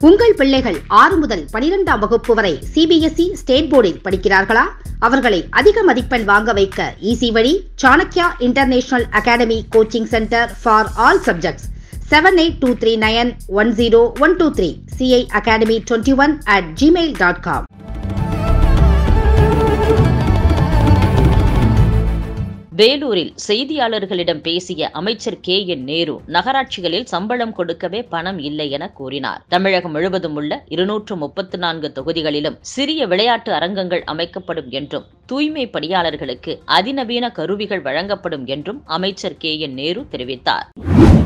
உங்கள் பிள்ளைகள் ஆறு முதல் பனிரெண்டாம் வகுப்பு வரை சிபிஎஸ்இ ஸ்டேட் போர்டில் படிக்கிறார்களா அவர்களை அதிக மதிப்பெண் வாங்க வைக்க ஈசி வழி Chanakya international academy coaching centre for all subjects seven eight two three nine one zero one two three C I academy twenty one at Gmail dot com வேலூரில் செய்தியாளர்களிடம் பேசிய அமைச்சர் கே என் நேரு நகராட்சிகளில் சம்பளம் கொடுக்கவே பணம் இல்லை என கூறினார் தமிழகம் முழுவதும் உள்ள இருநூற்று முப்பத்து நான்கு தொகுதிகளிலும் சிறிய விளையாட்டு அரங்கங்கள் அமைக்கப்படும் என்றும் தூய்மை பணியாளர்களுக்கு அதிநவீன கருவிகள் வழங்கப்படும் என்றும் அமைச்சர் கே என் நேரு தெரிவித்தார்